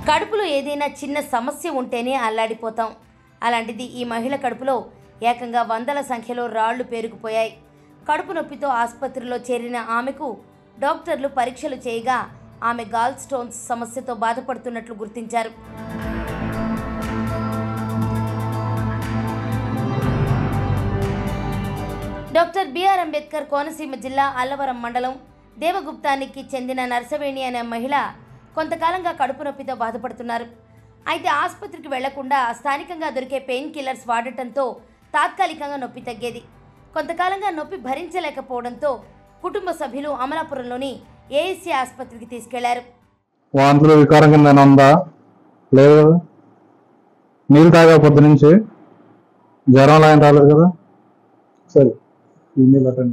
కడుపులో ఏదైనా చిన్న సమస్య ఉంటేనే అల్లాడిపోతాం అలాంటిది ఈ మహిళ కడుపులో ఏకంగా వందల సంఖ్యలో రాళ్లు పేరుకుపోయాయి కడుపు నొప్పితో ఆసుపత్రిలో చేరిన ఆమెకు డాక్టర్లు పరీక్షలు చేయగా ఆమె గాల్ స్టోన్స్ సమస్యతో బాధపడుతున్నట్లు గుర్తించారు డాక్టర్ బిఆర్ అంబేద్కర్ కోనసీమ జిల్లా అల్లవరం మండలం దేవగుప్తానికి చెందిన నర్సవేణి అనే మహిళ కొంతకాలంగా కడుపు నొప్పితో బాధపడుతున్నారు అయితే ఆసుపత్రికి వెళ్లకుండా స్థానికంగా దొరికే పెయిన్ కిల్లర్స్ వాడటంతో తాత్కాలికంగా నొప్పి తగ్గేది కొంతకాలంగా నొప్పి భరించలేకపోవడంతో కుటుంబ సభ్యులు అమలాపురంలోని ఏఎస్సీ ఆసుపత్రికి తీసుకెళ్లారు వాంతులు వికారం కింద ఏమైనా ఉందా లేదు కదా నీళ్ళు తాగా పొద్దు నుంచి జ్వరం లాంటి రాలేదు కదా సరే ఈ నీళ్ళు అటెండ్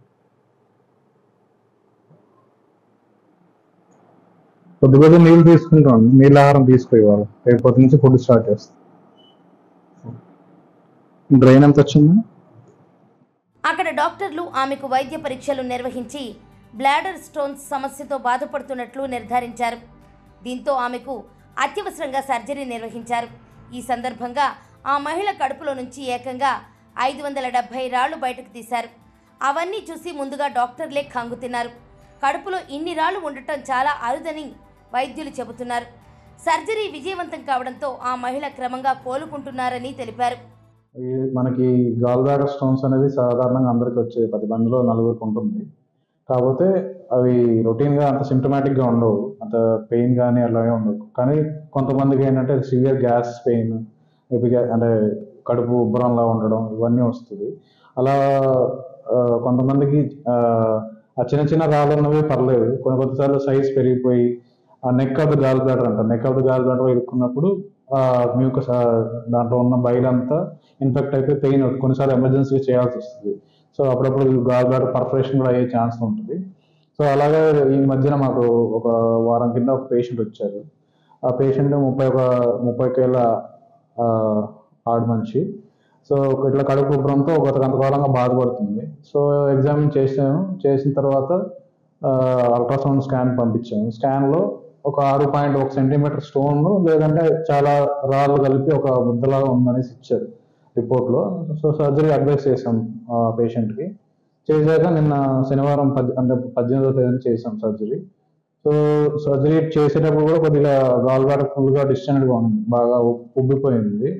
కొద్ది కొద్ది నీళ్ళు తీసుకుంటాం నీళ్ళ ఆహారం తీసుకోవాలి రేపు పొద్దు నుంచి ఫుడ్ స్టార్ట్ చేస్తాం డ్రైన్ ఎంత వచ్చింది అక్కడ డాక్టర్లు ఆమెకు వైద్య పరీక్షలు నిర్వహించి బ్లాడర్ స్టోన్స్ సమస్యతో బాధపడుతున్నట్లు నిర్ధారించారు దీంతో ఆమెకు అత్యవసరంగా సర్జరీ నిర్వహించారు ఈ సందర్భంగా ఆ మహిళ కడుపులో నుంచి ఏకంగా ఐదు వందల డెబ్బై రాళ్లు బయటకు తీశారు అవన్నీ చూసి ముందుగా డాక్టర్లే కంగు తిన్నారు కడుపులో ఇన్ని రాళ్లు ఉండటం చాలా అరుదని వైద్యులు చెబుతున్నారు సర్జరీ విజయవంతం కావడంతో ఆ మహిళ క్రమంగా కోలుకుంటున్నారని తెలిపారు ఈ మనకి గాల్ బ్లాడర్ స్టోన్స్ అనేది సాధారణంగా అందరికి వచ్చే పది మందిలో నలుగురికి ఉంటుంది కాకపోతే అవి రొటీన్గా అంత సిమ్టమాటిక్గా ఉండవు అంత పెయిన్ కానీ అలాగే ఉండవు కానీ కొంతమందికి ఏంటంటే సివియర్ గ్యాస్ పెయిన్ ఎపిగా అంటే కడుపు ఉబ్బరంలా ఉండడం ఇవన్నీ వస్తుంది అలా ఆ, కొంతమందికి ఆ, ఆ చిన్న చిన్న రాళ్ళు ఉన్నవి పర్లేదు కొన్ని కొన్నిసార్లు సైజ్ పెరిగిపోయి ఆ neck of the gallbladder అంటారు neck of the gallbladder ఇరుక్కున్నప్పుడు మ్యూకస్ దాంట్లో ఉన్న బయలు అంతా ఇన్ఫెక్ట్ అయిపోయి పెయిన్ కొన్నిసార్లు ఎమర్జెన్సీ చేయాల్సి వస్తుంది సో అప్పుడప్పుడు గాల్ బ్లాడర్ పర్ఫరేషన్ కూడా అయ్యే ఛాన్స్ ఉంటుంది సో అలాగే ఈ మధ్యన మాకు ఒక వారం కింద ఒక పేషెంట్ వచ్చారు ఆ పేషెంట్ ముప్పై ఒక ముప్పై కేళ్ళ ఆ, ఆడ మనిషి సో ఇట్లా కడుపు ఉబ్బరంతో ఒక కొంతకాలంగా బాధపడుతుంది సో ఎగ్జామిన్ చేసాము చేసిన తర్వాత అల్ట్రాసౌండ్ స్కాన్ పంపించాము స్కాన్లో ఒక ఆరు పాయింట్ ఒక సెంటీమీటర్ స్టోన్ లేదంటే చాలా రాళ్ళు కలిపి ఒక ముద్దలాగా ఉందనేసి ఇచ్చారు రిపోర్ట్లో సో సర్జరీ అడ్వైస్ చేసాం పేషెంట్కి చేశాక నిన్న శనివారం పద్ అంటే పద్దెనిమిదో తేదీన చేసాం సర్జరీ సో సర్జరీ చేసేటప్పుడు కూడా కొద్దిగా గాల్ బ్లాడర్ ఫుల్గా డిస్టెంట్గా ఉంది బాగా ఉబ్- ఉబ్బిపోయింది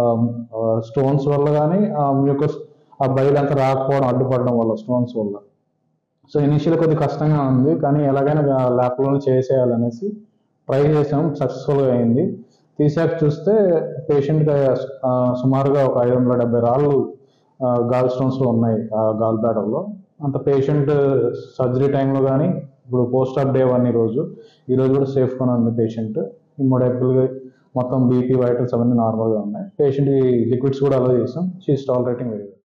స్టోన్స్ వల్ల కానీ ఆ మ్యూకస్ ఆ బయలు అంతా రాకపోవడం అడ్డుపడడం వల్ల స్టోన్స్ వల్ల సో ఇనిషియల్ కొద్ది కష్టంగా ఉంది కానీ ఎలాగైనా ల్యాప్లోనే చేసేయాలనేసి ట్రై చేసాం సక్సెస్ఫుల్గా అయింది తీసాక చూస్తే పేషెంట్ సుమారుగా ఒక ఐదు వందల డెబ్బై రాళ్ళు గాల్ స్టోన్స్లో ఉన్నాయి ఆ గాల్ బ్లాడర్లో అంత పేషెంట్ సర్జరీ టైంలో కానీ ఇప్పుడు పోస్ట్ ఆఫ్ డే వన్ ఈ రోజు ఈ రోజు కూడా సేఫ్గానే ఉంది పేషెంట్ ఈ మూడు ఏప్రిల్ మొత్తం బీపీ వైటల్స్ అవన్నీ నార్మల్గా ఉన్నాయి పేషెంట్కి లిక్విడ్స్ కూడా అలా చేసాం షీఈస్ టాలరేటింగ్ వెరీ